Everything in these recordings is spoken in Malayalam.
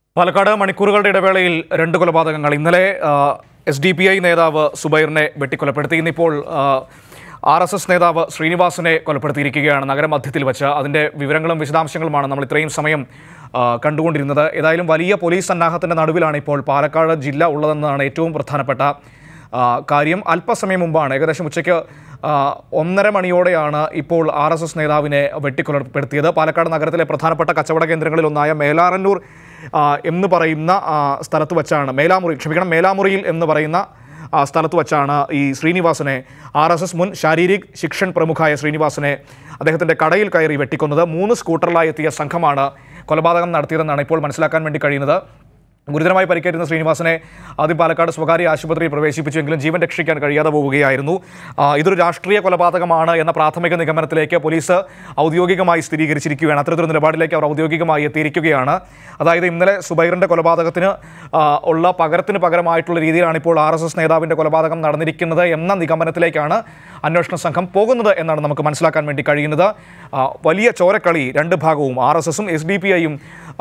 പാലക്കാട് മണിക്കൂറുകളുടെ ഇടവേളയിൽ രണ്ട് കൊലപാതകങ്ങൾ ഇന്നലെ എസ് ഡി പി ഐ നേതാവ് സുബൈറിനെ വെട്ടിക്കൊലപ്പെടുത്തി ഇന്നിപ്പോൾ ആർ എസ് എസ് നേതാവ് ശ്രീനിവാസനെ കൊലപ്പെടുത്തിയിരിക്കുകയാണ് നഗരമധ്യത്തിൽ വെച്ച് അതിൻ്റെ വിവരങ്ങളും വിശദാംശങ്ങളുമാണ് നമ്മൾ ഇത്രയും സമയം ആ, കണ്ടുകൊണ്ടിരുന്നത് ഏതായാലും വലിയ പോലീസ് സന്നാഹത്തിൻ്റെ നടുവിലാണ് ഇപ്പോൾ പാലക്കാട് ജില്ല ഉള്ളതെന്നാണ് ഏറ്റവും പ്രധാനപ്പെട്ട ആ, കാര്യം അല്പസമയം മുമ്പാണ് ഏകദേശം ഉച്ചയ്ക്ക് ആ, ഒന്നര മണിയോടെയാണ് ഇപ്പോൾ ആർ എസ് എസ് നേതാവിനെ വെട്ടിക്കൊലപ്പെടുത്തിയത് പാലക്കാട് നഗരത്തിലെ പ്രധാനപ്പെട്ട കച്ചവട കേന്ദ്രങ്ങളിലൊന്നായ മേലാറന്നൂർ ആ, എന്ന് പറയുന്ന ആ, സ്ഥലത്ത് വെച്ചാണ് മേലാമുറി ക്ഷമിക്കണം മേലാമുറിയിൽ എന്ന് പറയുന്ന ആ, സ്ഥലത്ത് വച്ചാണ് ഈ ശ്രീനിവാസനെ ആർ എസ് എസ് മുൻ ശാരീരിക് ശിക്ഷൻ പ്രമുഖായ ശ്രീനിവാസനെ അദ്ദേഹത്തിൻ്റെ കടയിൽ കയറി വെട്ടിക്കൊന്നത് മൂന്ന് സ്കൂട്ടറിലായി എത്തിയ സംഘമാണ് കൊലപാതകം നടത്തിയതെന്നാണ് ഇപ്പോൾ മനസ്സിലാക്കാൻ വേണ്ടി കഴിയുന്നത് ഗുരുതരമായി പരിക്കേറ്റുന്ന ശ്രീനിവാസനെ ആദ്യം പാലക്കാട് സ്വകാര്യ ആശുപത്രിയിൽ പ്രവേശിപ്പിച്ചുവെങ്കിലും ജീവൻ രക്ഷിക്കാൻ കഴിയാതെ പോവുകയായിരുന്നു ആ, ഇതൊരു രാഷ്ട്രീയ കൊലപാതകമാണ് എന്ന പ്രാഥമിക നിഗമനത്തിലേക്ക് പോലീസ് ഔദ്യോഗികമായി സ്ഥിരീകരിച്ചിരിക്കുകയാണ് അത്തരത്തിലൊരു നിലപാടിലേക്ക് അവർ ഔദ്യോഗികമായി എത്തിയിരിക്കുകയാണ് അതായത് ഇന്നലെ സുബൈറിൻ്റെ കൊലപാതകത്തിന് ആ, ഉള്ള പകരത്തിന് പകരമായിട്ടുള്ള രീതിയിലാണ് ഇപ്പോൾ ആർ എസ് എസ് നേതാവിൻ്റെ കൊലപാതകം നടന്നിരിക്കുന്നത് എന്ന നിഗമനത്തിലേക്കാണ് അന്വേഷണ സംഘം പോകുന്നത് എന്നാണ് നമുക്ക് മനസ്സിലാക്കാൻ വേണ്ടി കഴിയുന്നത് ആ, വലിയ ചോരക്കളി രണ്ട് ഭാഗവും ആർ എസ് എസും എസ് ഡി പി ഐയും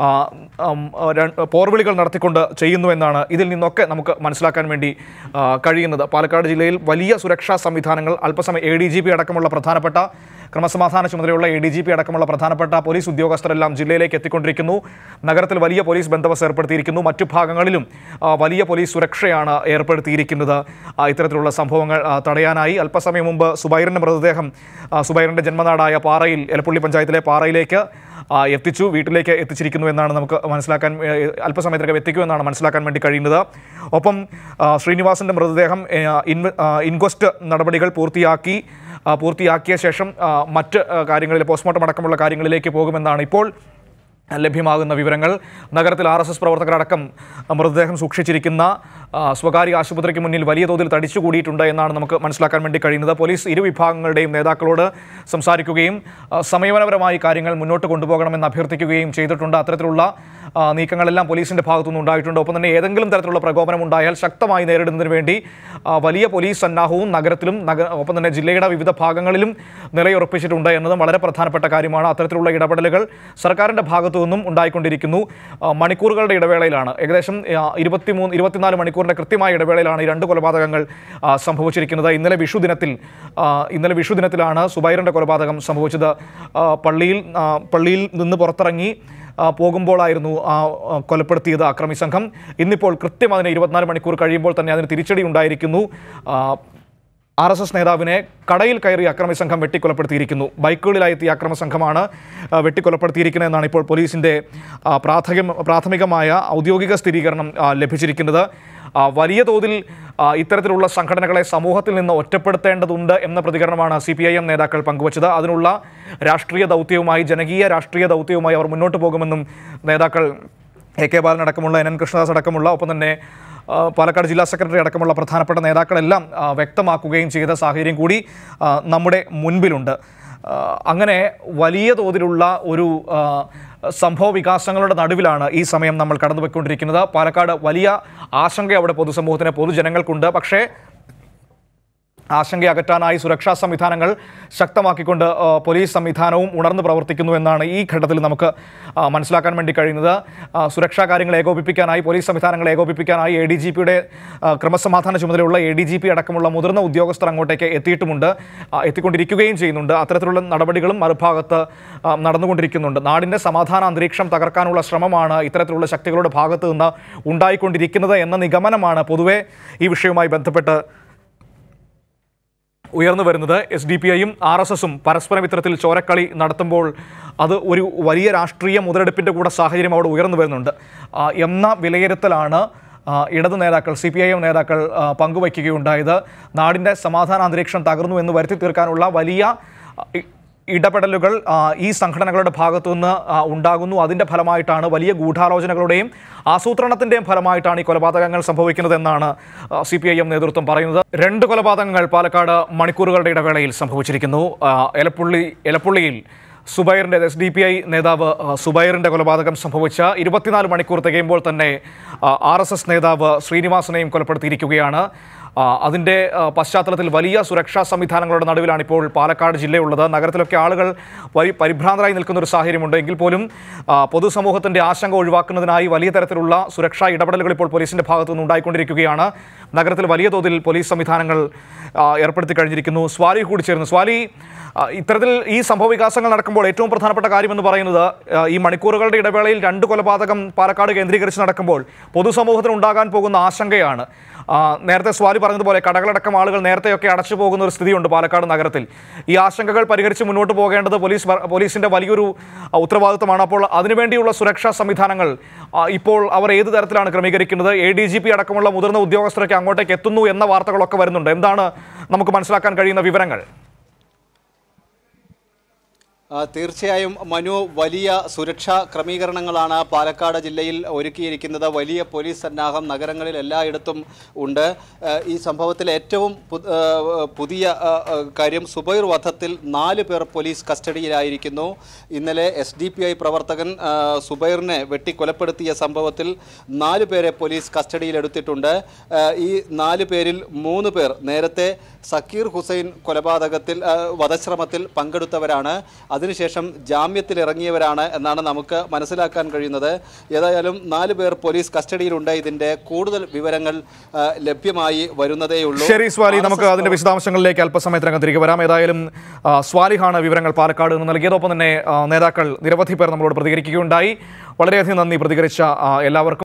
പോർവിളികൾ നടത്തിക്കൊണ്ട് ചെയ്യുന്നു എന്നാണ് ഇതിൽ നിന്നൊക്കെ നമുക്ക് മനസ്സിലാക്കാൻ വേണ്ടി ആ, കഴിയുന്നത് പാലക്കാട് ജില്ലയിൽ വലിയ സുരക്ഷാ സംവിധാനങ്ങൾ അല്പസമയം എ ഡി ജി പി അടക്കമുള്ള പ്രധാനപ്പെട്ട ക്രമസമാധാന ചുമതലയുള്ള എ ഡി ജി പി അടക്കമുള്ള പ്രധാനപ്പെട്ട പോലീസ് ഉദ്യോഗസ്ഥരെല്ലാം ജില്ലയിലേക്ക് എത്തിക്കൊണ്ടിരിക്കുന്നു നഗരത്തിൽ വലിയ പോലീസ് ബന്ദോബസ്ത് ഏർപ്പെടുത്തിയിരിക്കുന്നു മറ്റു ഭാഗങ്ങളിലും ആ, വലിയ പോലീസ് സുരക്ഷയാണ് ഏർപ്പെടുത്തിയിരിക്കുന്നത് ആ, ഇത്തരത്തിലുള്ള സംഭവങ്ങൾ ആ, തടയാനായി അല്പസമയം മുമ്പ് സുബൈറിൻ്റെ മൃതദേഹം ആ, സുബൈറിൻ്റെ ജന്മനാടായ പാറയിൽ എലപ്പുള്ളി പഞ്ചായത്തിലെ പാറയിലേക്ക് ആ, എത്തിച്ചു വീട്ടിലേക്ക് എത്തിച്ചിരിക്കുന്നു എന്നാണ് നമുക്ക് മനസ്സിലാക്കാൻ ഏ, അല്പസമയത്തിനകം എത്തിക്കുമെന്നാണ് മനസ്സിലാക്കാൻ വേണ്ടി കഴിയുന്നത് ഒപ്പം ആ, ശ്രീനിവാസന്റെ മൃതദേഹം ഏ, ഇൻവ- ആ, ഇൻക്വസ്റ്റ് നടപടികൾ പൂർത്തിയാക്കി ആ, പൂർത്തിയാക്കിയ ശേഷം ആ, മറ്റ് ആ, കാര്യങ്ങളിൽ പോസ്റ്റ്മോർട്ടം അടക്കമുള്ള കാര്യങ്ങളിലേക്ക് പോകുമെന്നാണ് ഇപ്പോൾ ലഭ്യമാകുന്ന വിവരങ്ങൾ നഗരത്തിൽ ആർ എസ് എസ് പ്രവർത്തകരടക്കം മൃതദേഹം സൂക്ഷിച്ചിരിക്കുന്ന ആ, സ്വകാര്യ ആശുപത്രിക്ക് മുന്നിൽ വലിയ തോതിൽ തടിച്ചുകൂടിയിട്ടുണ്ട് എന്നാണ് നമുക്ക് മനസ്സിലാക്കാൻ വേണ്ടി കഴിയുന്നത് പോലീസ് ഇരു വിഭാഗങ്ങളുടെയും നേതാക്കളോട് സംസാരിക്കുകയും ആ, സമയപരമായി കാര്യങ്ങൾ മുന്നോട്ട് കൊണ്ടുപോകണമെന്ന് അഭ്യർത്ഥിക്കുകയും ചെയ്തിട്ടുണ്ട് അത്തരത്തിലുള്ള ആ, നീക്കങ്ങളെല്ലാം പോലീസിന്റെ ഭാഗത്തുനിന്ന് ഉണ്ടായിട്ടുണ്ട് ഒപ്പം തന്നെ ഏതെങ്കിലും തരത്തിലുള്ള പ്രകോപനം ഉണ്ടായാൽ ശക്തമായി നേരിടുന്നതിന് വേണ്ടി ആ, വലിയ പോലീസ് സന്നാഹവും നഗരത്തിലും നഗ ഒപ്പം തന്നെ ജില്ലയുടെ വിവിധ ഭാഗങ്ങളിലും നിലയുറപ്പിച്ചിട്ടുണ്ട് എന്നതും വളരെ പ്രധാനപ്പെട്ട കാര്യമാണ് അത്തരത്തിലുള്ള ഇടപെടലുകൾ സർക്കാരിന്റെ ഭാഗത്തു നിന്നും ഉണ്ടായിക്കൊണ്ടിരിക്കുന്നു ആ, മണിക്കൂറുകളുടെ ഇടവേളയിലാണ് ഏകദേശം ഇരുപത്തിമൂന്ന് ഇരുപത്തിനാല് മണിക്കൂറിന്റെ കൃത്യമായ ഇടവേളയിലാണ് ഈ രണ്ട് കൊലപാതകങ്ങൾ ആ, സംഭവിച്ചിരിക്കുന്നത് ഇന്നലെ വിഷു ദിനത്തിൽ ആ, ഇന്നലെ വിഷു ദിനത്തിലാണ് സുബൈറിന്റെ കൊലപാതകം സംഭവിച്ചത് ആ, പള്ളിയിൽ ആ, പള്ളിയിൽ നിന്ന് പുറത്തിറങ്ങി ആ, പോകുമ്പോഴായിരുന്നു ആ ആ, കൊലപ്പെടുത്തിയത് അക്രമി സംഘം ഇന്നിപ്പോൾ കൃത്യം അതിന് ഇരുപത്തിനാല് മണിക്കൂർ കഴിയുമ്പോൾ തന്നെ അതിന് തിരിച്ചടി ഉണ്ടായിരിക്കുന്നു ആ, ആർ എസ് എസ് നേതാവിനെ കടയിൽ കയറി അക്രമി സംഘം വെട്ടിക്കൊലപ്പെടുത്തിയിരിക്കുന്നു ബൈക്കുകളിലായി എത്തിയ അക്രമ സംഘമാണ് ആ, വെട്ടിക്കൊലപ്പെടുത്തിയിരിക്കുന്നതെന്നാണ് ഇപ്പോൾ പോലീസിൻ്റെ ആ, പ്രാഥമിക പ്രാഥമികമായ ഔദ്യോഗിക സ്ഥിരീകരണം ആ, ലഭിച്ചിരിക്കുന്നത് ആ, വലിയ തോതിൽ ആ, ഇത്തരത്തിലുള്ള സംഘടനകളെ സമൂഹത്തിൽ നിന്ന് ഒറ്റപ്പെടുത്തേണ്ടതുണ്ട് എന്ന പ്രതികരണമാണ് സി പി ഐ എം നേതാക്കൾ പങ്കുവച്ചത് അതിനുള്ള രാഷ്ട്രീയ ദൗത്യവുമായി ജനകീയ രാഷ്ട്രീയ ദൗത്യവുമായി അവർ മുന്നോട്ട് പോകുമെന്നും നേതാക്കൾ എ കെ ബാലൻ അടക്കമുള്ള എൻ എൻ കൃഷ്ണദാസ് അടക്കമുള്ള ഒപ്പം തന്നെ ആ, പാലക്കാട് ജില്ലാ സെക്രട്ടറി അടക്കമുള്ള പ്രധാനപ്പെട്ട നേതാക്കളെല്ലാം ആ, വ്യക്തമാക്കുകയും ചെയ്ത സാഹചര്യം കൂടി ആ, നമ്മുടെ മുൻപിലുണ്ട് ആ, അങ്ങനെ വലിയ തോതിലുള്ള ഒരു ആ, സംഭവ വികാസങ്ങളുടെ നടുവിലാണ് ഈ സമയം നമ്മൾ കടന്നുപോയിക്കൊണ്ടിരിക്കുന്നത് പാലക്കാട് വലിയ ആശങ്ക അവിടെ പൊതുസമൂഹത്തിന് പൊതുജനങ്ങൾക്കുണ്ട് പക്ഷേ ആശങ്ക അകറ്റാനായി സുരക്ഷാ സംവിധാനങ്ങൾ ശക്തമാക്കിക്കൊണ്ട് ആ, പോലീസ് സംവിധാനവും ഉണർന്നു പ്രവർത്തിക്കുന്നു എന്നാണ് ഈ ഘട്ടത്തിൽ നമുക്ക് ആ, മനസ്സിലാക്കാൻ വേണ്ടി കഴിയുന്നത് ആ, സുരക്ഷാ കാര്യങ്ങൾ ഏകോപിപ്പിക്കാനായി പോലീസ് സംവിധാനങ്ങൾ ഏകോപിപ്പിക്കാനായി എ ഡി ജി പിയുടെ ക്രമസമാധാന ചുമതലയുള്ള എ ഡി ജി പി അടക്കമുള്ള മുതിർന്ന ഉദ്യോഗസ്ഥർ അങ്ങോട്ടേക്ക് എത്തിയിട്ടുമുണ്ട് ആ, എത്തിക്കൊണ്ടിരിക്കുകയും ചെയ്യുന്നുണ്ട് അത്തരത്തിലുള്ള നടപടികളും മറുഭാഗത്ത് ആ, നടന്നുകൊണ്ടിരിക്കുന്നുണ്ട് നാടിൻ്റെ സമാധാന അന്തരീക്ഷം തകർക്കാനുള്ള ശ്രമമാണ് ഇത്തരത്തിലുള്ള ശക്തികളുടെ ഭാഗത്ത് നിന്ന് ഉണ്ടായിക്കൊണ്ടിരിക്കുന്നത് എന്ന നിഗമനമാണ് പൊതുവെ ഈ വിഷയവുമായി ബന്ധപ്പെട്ട് ഉയർന്നു വരുന്നത് എസ് ഡി പി ഐയും ആർ എസ് എസും പരസ്പരം ഇത്തരത്തിൽ ചോരക്കളി നടത്തുമ്പോൾ അത് ഒരു വലിയ രാഷ്ട്രീയ മുതലെടുപ്പിൻ്റെ കൂടെ സാഹചര്യം അവിടെ ഉയർന്നു വരുന്നുണ്ട് ആ, എന്ന വിലയിരുത്തലാണ് ആ, ഇടത് നേതാക്കൾ സി പി ഐ എം നേതാക്കൾ ആ, പങ്കുവയ്ക്കുകയുണ്ടായത് നാടിൻ്റെ സമാധാന അന്തരീക്ഷം തകർന്നു എന്ന് വരുത്തി തീർക്കാനുള്ള വലിയ ആ, ഇ- ഇടപെടലുകൾ ആ, ഈ സംഘടനകളുടെ ഭാഗത്തുനിന്ന് ആ, ഉണ്ടാകുന്നു അതിൻ്റെ ഫലമായിട്ടാണ് വലിയ ഗൂഢാലോചനകളുടെയും ആസൂത്രണത്തിൻ്റെയും ഫലമായിട്ടാണ് ഈ കൊലപാതകങ്ങൾ സംഭവിക്കുന്നതെന്നാണ് സി പി ഐ എം നേതൃത്വം പറയുന്നത് രണ്ട് കൊലപാതകങ്ങൾ പാലക്കാട് മണിക്കൂറുകളുടെ ഇടവേളയിൽ സംഭവിച്ചിരിക്കുന്നു ആ, എലപ്പുള്ളി എലപ്പുള്ളിയിൽ സുബൈറിൻ്റെ എസ് ഡി പി ഐ നേതാവ് ആ, സുബൈറിൻ്റെ കൊലപാതകം സംഭവിച്ച ഇരുപത്തിനാല് മണിക്കൂർ തികയുമ്പോൾ തന്നെ ആർ എസ് എസ് നേതാവ് ശ്രീനിവാസനെയും കൊലപ്പെടുത്തിയിരിക്കുകയാണ് ആ, അതിൻ്റെ ആ, പശ്ചാത്തലത്തിൽ വലിയ സുരക്ഷാ സംവിധാനങ്ങളുടെ നടുവിലാണ് ഇപ്പോൾ പാലക്കാട് ജില്ലയുള്ളത് നഗരത്തിലൊക്കെ ആളുകൾ വരി പരിഭ്രാന്തരായി നിൽക്കുന്ന ഒരു സാഹചര്യമുണ്ട് എങ്കിൽ പോലും ആ, പൊതുസമൂഹത്തിൻ്റെ ആശങ്ക ഒഴിവാക്കുന്നതിനായി വലിയ തരത്തിലുള്ള സുരക്ഷാ ഇടപെടലുകൾ ഇപ്പോൾ പോലീസിൻ്റെ ഭാഗത്തു നിന്ന് ഉണ്ടായിക്കൊണ്ടിരിക്കുകയാണ് നഗരത്തിൽ വലിയ തോതിൽ പോലീസ് സംവിധാനങ്ങൾ ആ, ഏർപ്പെടുത്തി കഴിഞ്ഞിരിക്കുന്നു സ്വാലി കൂടി ചേർന്നു സ്വാലി ആ, ഇത്തരത്തിൽ ഈ സംഭവ വികാസങ്ങൾ നടക്കുമ്പോൾ ഏറ്റവും പ്രധാനപ്പെട്ട കാര്യമെന്ന് പറയുന്നത് ആ, ഈ മണിക്കൂറുകളുടെ ഇടവേളയിൽ രണ്ട് കൊലപാതകം പാലക്കാട് കേന്ദ്രീകരിച്ച് നടക്കുമ്പോൾ പൊതുസമൂഹത്തിന് ഉണ്ടാകാൻ പോകുന്ന ആശങ്കയാണ് ആ, നേരത്തെ സ്വാലി പറഞ്ഞതുപോലെ കടകളടക്കം ആളുകൾ നേരത്തെയൊക്കെ അടച്ചു പോകുന്ന ഒരു സ്ഥിതിയുണ്ട് പാലക്കാട് നഗരത്തിൽ ഈ ആശങ്കകൾ പരിഹരിച്ച് മുന്നോട്ട് പോകേണ്ടത് പോലീസ് വ- പോലീസിന്റെ വലിയൊരു ആ, ഉത്തരവാദിത്തമാണ് അപ്പോൾ അതിനുവേണ്ടിയുള്ള സുരക്ഷാ സംവിധാനങ്ങൾ ആ, ഇപ്പോൾ അവർ ഏത് തരത്തിലാണ് ക്രമീകരിക്കുന്നത് എ ഡി ജി പി അടക്കമുള്ള മുതിർന്ന ഉദ്യോഗസ്ഥരൊക്കെ അങ്ങോട്ടേക്ക് എത്തുന്നു എന്ന വാർത്തകളൊക്കെ വരുന്നുണ്ട് എന്താണ് നമുക്ക് മനസ്സിലാക്കാൻ കഴിയുന്ന വിവരങ്ങൾ ആ, തീർച്ചയായും മനു വലിയ സുരക്ഷാ ക്രമീകരണങ്ങളാണ് പാലക്കാട് ജില്ലയിൽ ഒരുക്കിയിരിക്കുന്നത് വലിയ പോലീസ് സന്നാഹം നഗരങ്ങളിൽ എല്ലായിടത്തും ഉണ്ട് ആ, ഈ സംഭവത്തിൽ ഏറ്റവും പു- ആ, പുതിയ ആ, ആ, കാര്യം സുബൈർ വധത്തിൽ നാല് പേർ പോലീസ് കസ്റ്റഡിയിലായിരിക്കുന്നു ഇന്നലെ എസ് ഡി പി ഐ പ്രവർത്തകൻ ആ, സുബൈറിനെ വെട്ടിക്കൊലപ്പെടുത്തിയ സംഭവത്തിൽ നാല് പേരെ പോലീസ് കസ്റ്റഡിയിലെടുത്തിട്ടുണ്ട് ആ, ഈ നാല് പേരിൽ മൂന്ന് പേർ നേരത്തെ സക്കീർ ഹുസൈൻ കൊലപാതകത്തിൽ ആ, വധശ്രമത്തിൽ പങ്കെടുത്തവരാണ് അതിനുശേഷം ജാമ്യത്തിൽ ഇറങ്ങിയവരാണ് എന്നാണ് നമുക്ക് മനസ്സിലാക്കാൻ കഴിയുന്നത് ഏതായാലും നാല് പേർ പോലീസ് കസ്റ്റഡിയിലുണ്ട് ഇതിന്റെ കൂടുതൽ വിവരങ്ങൾ ആ, ലഭ്യമായി വരുന്നതേയുള്ളൂ ശരി സ്വാലി നമുക്ക് അതിന്റെ വിശദാംശങ്ങളിലേക്ക് അല്പസമയത്തിനകം തിരികെ വരാം ഏതായാലും ആ, സ്വാലിഹാണ് വിവരങ്ങൾ പാലക്കാട് നിന്ന് നൽകിയതൊപ്പം തന്നെ ആ, നേതാക്കൾ നിരവധി പേർ നമ്മളോട് പ്രതികരിക്കുകയുണ്ടായി വളരെയധികം നന്ദി പ്രതികരിച്ച ആ, എല്ലാവർക്കും